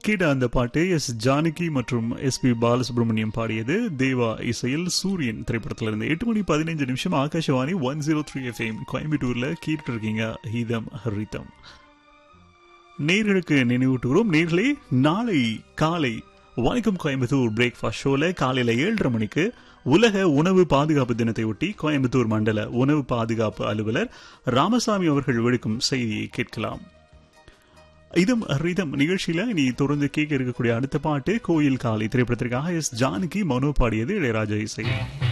கேட்ட அந்த பாட்டு எஸ் ஜானகி மற்றும் எஸ் பி பாலசுப்ரமணியம் பாடியது தேவா இசையில் சூரியன் திரைப்படத்தில் இருந்து எட்டு மணி பதினைஞ்சு நிமிஷம் Akashvani one zero three FM கோயம்புத்தூர்ல கேட்டு இருக்கீங்க ஹீதம் ஹரிதம் நேர்களுக்கு நினைவூட்டுகிறோம் நேர்களே நாளை காலை வணக்கம் கோயம்புத்தூர் பிரேக்ஃபாஸ்ட் ஷோல காலையில ஏழரை மணிக்கு உலக உணவு பாதுகாப்பு தினத்தை ஒட்டி கோயம்புத்தூர் மண்டல உணவு பாதுகாப்பு அலுவலர் ராமசாமி அவர்கள் விடுக்கும் செய்தியை கேட்கலாம் இதம் ரிதம் நிகழ்ச்சியில நீ தொடர்ந்து கேட்க இருக்கக்கூடிய அடுத்த பாட்டு கோயில் காலை திரைப்படத்திற்காக எஸ் ஜானகி மனோ பாடியது இளையராஜா இசை